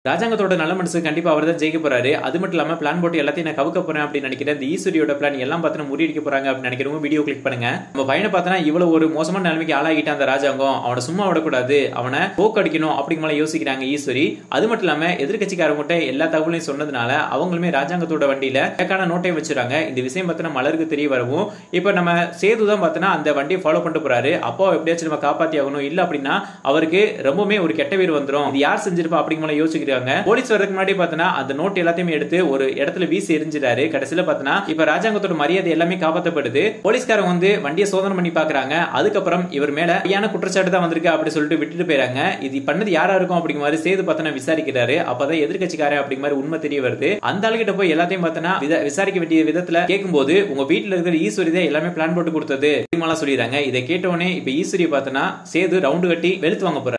ராஜாங்கத்தோட நல்ல மனசு கண்டிப்பா அவர் தான் ஜெயிக்க போறாரு அது மட்டும் இல்லாம பிளான் போட்டு எல்லாத்தையும் நான் கவுக்க போறேன் அப்படின்னு நினைக்கிறேன் இந்த ஈஸ்வரியோட பிளான் எல்லாம் பார்த்தா முறியடிக்க போறாங்க அப்படின்னு நினைக்கிறவங்க வீடியோ கிளிக் பண்ணுங்க நம்ம பையனை பார்த்தனா இவ்வளவு ஒரு மோசமான நிலைமைக்கு ஆளாகிட்டான் அந்த ராஜாங்கம் அவனை சும்மா விடக்கூடாது அவனை போக்கடிக்கணும் அப்படிங்க மேல யோசிக்கிறாங்க ஈஸ்வரி அது மட்டும் இல்லாம எதிர்கட்சிக்காரங்கிட்ட எல்லா தகவலையும் சொன்னதுனால அவங்களுமே ராஜாங்கத்தோட வண்டியில ஏக்கான நோட்டையும் வச்சிருக்காங்க இந்த விஷயம் பார்த்தனா மலருக்கு தெரிய வரவும் இப்ப நம்ம சேது தான் பார்த்தனா அந்த வண்டியை ஃபாலோ பண்ணிட்டு போறாரு அப்போ எப்படியாச்சும் நம்ம காப்பாத்தி ஆகணும் இல்ல அப்படின்னா அவருக்கு ரொம்பவுமே ஒரு கெட்ட பேர் வந்துரும் இது யார் செஞ்சிருப்பா அப்படிங்க மேல யோசிக்கிறாங்க போலீஸ் வரதுக்கு முன்னாடி பார்த்தனா அந்த நோட் எல்லாத்தையுமே எடுத்து ஒரு இடத்துல வீசி எரிஞ்சிடாரு கடைசியில பார்த்தனா இப்ப ராஜாங்கத்தோட மரியாதை எல்லாமே காப்பாற்றப்படுது போலீஸ்காரங்க வந்து வண்டியை சோதனை பண்ணி பாக்குறாங்க அதுக்கப்புறம் இவர் மேல சரியான குற்றச்சாட்டு தான் வந்திருக்கு அப்படி சொல்லிட்டு விட்டுட்டு போயிறாங்க இது பண்ணது யாரா இருக்கும் அப்படிங்கிற மாதிரி சேது பார்த்தனா விசாரிக்கிறாரு அப்பதான் எதிர்கட்சிக்காரன் அப்படிங்கிற மாதிரி உண்மை தெரிய வருது அந்த ஆளுகிட்ட போய் எல்லாத்தையும் பார்த்தனா வித- விசாரிக்க வேண்டிய விதத்துல கேட்கும்போது உங்க வீட்டுல இருக்கிற ஈஸ்வரி தான் எல்லாமே பிளான் போட்டு கொடுத்தது அப்படிங்கலாம் சொல்லிடுறாங்க இதை கேட்டவொடனே இப்ப ஈஸ்வரியை பார்த்தனா சேது ரவுண்டு கட்டி வெளுத்து வாங்க போறாரு